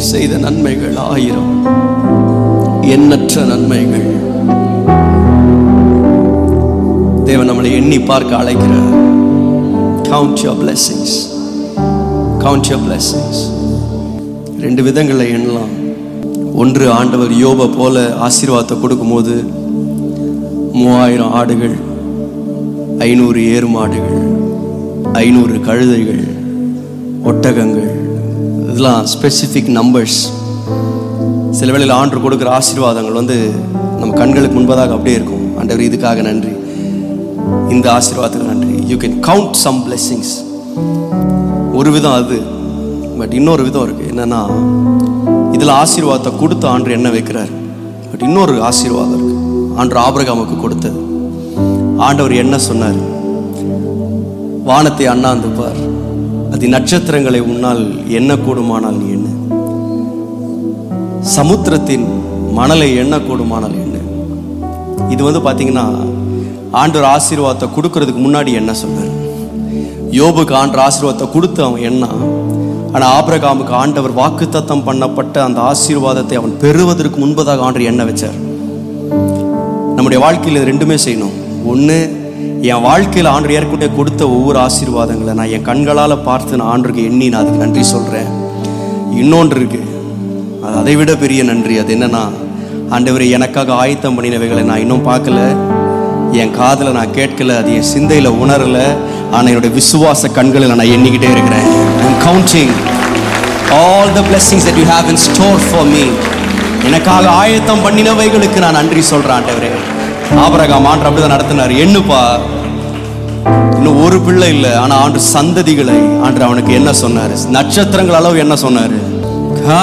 செய்த நன்மைகள் ஆயிரம் எண்ணற்ற நன்மைகள் தேவன் நம்மளை எண்ணி பார்க்க அழைக்கிறார் count your blessings count your blessings ரெண்டு விதங்களில் எண்ணலாம் ஒன்று ஆண்டவர் யோபை போல ஆசீர்வாதத்தை கொடுக்கும்போது மூவாயிரம் ஆடுகள் ஐநூறு ஏறு மாடுகள் ஐநூறு கழுதைகள் ஒட்டகங்கள் இதெல்லாம் ஸ்பெசிஃபிக் நம்பர்ஸ் சில வேளையில் ஆண்டு கொடுக்குற ஆசீர்வாதங்கள் வந்து நம்ம கண்களுக்கு முன்பதாக அப்படியே இருக்கும் ஆண்டவர் இதுக்காக நன்றி இந்த ஆசீர்வாதத்துக்கு நன்றி you can count some blessings ஒரு விதம் அது பட் இன்னொரு விதம் இருக்கு என்னன்னா இதில் ஆசீர்வாதத்தை கொடுத்த ஆண்டு என்ன வைக்கிறார் பட் இன்னொரு ஆசீர்வாதம் இருக்கு ஆண்டு ஆபிரகாமுக்கு கொடுத்தது ஆண்டவர் என்ன சொன்னார் வானத்தை அண்ணாந்து பார் அது நட்சத்திரங்களை உன்னால் என்ன கூடுமானால் நீ என்ன சமுத்திரத்தின் மணலை என்ன கூடுமானால் என்ன இது வந்து பார்த்தீங்கன்னா ஆண்டவர் ஆசீர்வாதத்தை கொடுக்கறதுக்கு முன்னாடி என்ன சொன்னார் யோபுக்கு ஆண்டவர் ஆசீர்வாதத்தை கொடுத்து அவன் என்ன ஆனால் ஆபிரகாமுக்கு ஆண்டவர் வாக்குத்தத்தம் பண்ணப்பட்ட அந்த ஆசீர்வாதத்தை அவன் பெறுவதற்கு முன்பதாக ஆண்டவர் என்ன வச்சார் நம்முடைய வாழ்க்கையில் இது ரெண்டுமே செய்யணும் ஒன்று என் வாழ்க்கையில் ஆண்டு ஏற்கனவே கொடுத்த ஒவ்வொரு ஆசீர்வாதங்களை நான் என் கண்களால் பார்த்து நான் ஆண்டுக்கு எண்ணி நான் அதுக்கு நன்றி சொல்கிறேன் இன்னொன்று இருக்கு அது அதை விட பெரிய நன்றி அது என்னன்னா ஆண்டவர் எனக்காக ஆயத்தம் பண்ணினவைகளை நான் இன்னும் பார்க்கல என் காதில் நான் கேட்கல அது என் சிந்தையில் உணரல ஆனால் என்னுடைய விசுவாச கண்களில் நான் எண்ணிக்கிட்டே இருக்கிறேன் I'm counting all the blessings that you have in store for me எனக்காக ஆயத்தம் பண்ணினவைகளுக்கு நான் நன்றி சொல்றேன் ஆண்டவரே ஆபரகாம் ஆண்டு அப்படிதான் நடத்தினார் எண்ணுப்பா இன்னும் ஒரு பிள்ளை இல்லை ஆனா ஆண்டு சந்ததிகளை ஆண்டு அவனுக்கு என்ன சொன்னாரு நட்சத்திரங்கள் அளவு என்ன சொன்னாரு